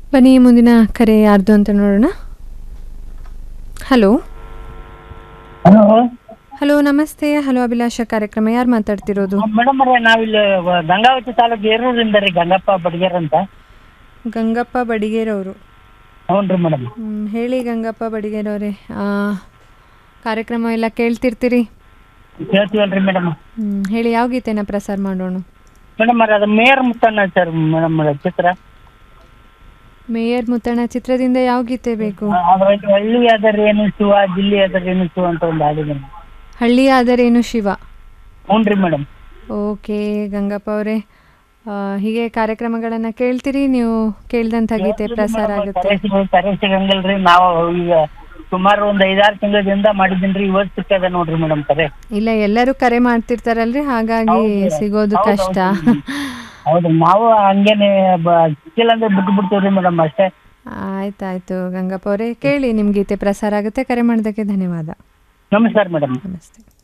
ಬನ್ನಿ ಮುಂದಿನ ಕರೆ ಯಾರ್ದು ಅಂತ ನೋಡೋಣ ಹಲೋ ಹಲೋ ಹಲೋ ನಮಸ್ತೆ ಹಲೋ ಅಭಿಲಾಷ ಕಾರ್ಯಕ್ರಮ ಯಾರು ಮಾತಾಡ್ತಿರೋದು ಮೇಡಮ್ ಅವ್ರೆ ನಾವಿಲ್ಲಿ ವ- ಗಂಗಾವತಿ ತಾಲೂಕು ಏರೂರಿಂದ ರೀ ಗಂಗಪ್ಪ ಬಡಿಗೇರ್ ಅಂತ ಗಂಗಪ್ಪ ಬಡಿಗೇರವರು ಹ್ಞೂ ರೀ ಮೇಡಮ್ ಹ್ಮ್, ಹೇಳಿ ಗಂಗಪ್ಪ ಬಡಿಗೇರವ್ರೆ ಆ, ಕಾರ್ಯಕ್ರಮ ಎಲ್ಲ ಕೇಳ್ತಿರ್ತೀರಿ ಕೇಳ್ತೀವಲ್ರಿ ಮೇಡಮ್ ಹ್ಮ್, ಹೇಳಿ ಯಾವ ಗೀತೆನ ಪ್ರಸಾರ ಮಾಡೋಣ ಮೇಡಮ್ ಅವ್ರೆ ಅದು ಮೇಯರ್ ಮುತ್ತಣ್ಣ ಸರ್ ಮೇಡಮ್ ಅವ್ರೆ ಚಿತ್ರ ಮೇಯರ್ ಮುತ್ತಣ್ಣ ಚಿತ್ರದಿಂದ ಯಾವ ಗೀತೆ ಬೇಕು ಅದ್ರಲ್ಲಿ ಹಳ್ಳಿ ಅದರ ಏನು ಶಿವ ಜಿಲ್ಲೆ ಅದರ ಏನು ಶಿವ ಅಂತ ಒಂದು ಹಾಡಿದೆ ಹಳ್ಳಿ ಆದರೇನು ಶಿವ ಹ್ಞೂ ರೀ ಮೇಡಮ್ ಓಕೆ ಗಂಗಪ್ಪ ಅವರೇ ಹೀಗೆ ಕಾರ್ಯಕ್ರಮಗಳನ್ನು ಕೇಳ್ತೀರಿ ನೀವು ಕೇಳಿದಂಥ ಗೀತೆ ಪ್ರಸಾರ ಆಗುತ್ತೆ ಕರೆ ಸಿಗಂಗಿಲ್ರಿ ನಾವು ಈಗ ಸುಮಾರು ಒಂದು ಐದಾರು ತಿಂಗಳಿಂದ ಮಾಡಿದ್ದೀನಿ ರೀ ಇವತ್ತು ಸಿಕ್ಕದ ನೋಡ್ರಿ ಮೇಡಮ್ ಕರೆ ಇಲ್ಲ ಎಲ್ಲರೂ ಕರೆ ಮಾಡ್ತಿರ್ತಾರಲ್ರಿ ಹಾಗಾಗಿ ಸಿಗೋದು ಕಷ್ಟ ಹೌದು ನಾವು ಹಂಗೇನೆ ಬ- ಸಿಕ್ಕಿಲ್ಲ ಅಂದ್ರೆ ಬಿಟ್ಟು ಬಿಡ್ತೀವಿ ಮೇಡಮ್ ಅಷ್ಟೇ ಆಯ್ತಾಯ್ತು ಗಂಗಪ್ಪ ಅವರೇ ಕೇಳಿ ನಿಮ್ಮ ಗೀತೆ ಪ್ರಸಾರ ಆಗುತ್ತೆ ಕರೆ ಮಾಡೋದಕ್ಕೆ ಧನ್ಯವಾದ ನಮಸ್ಕಾರ ಮೇಡಮ್ ನಮಸ್ತೆ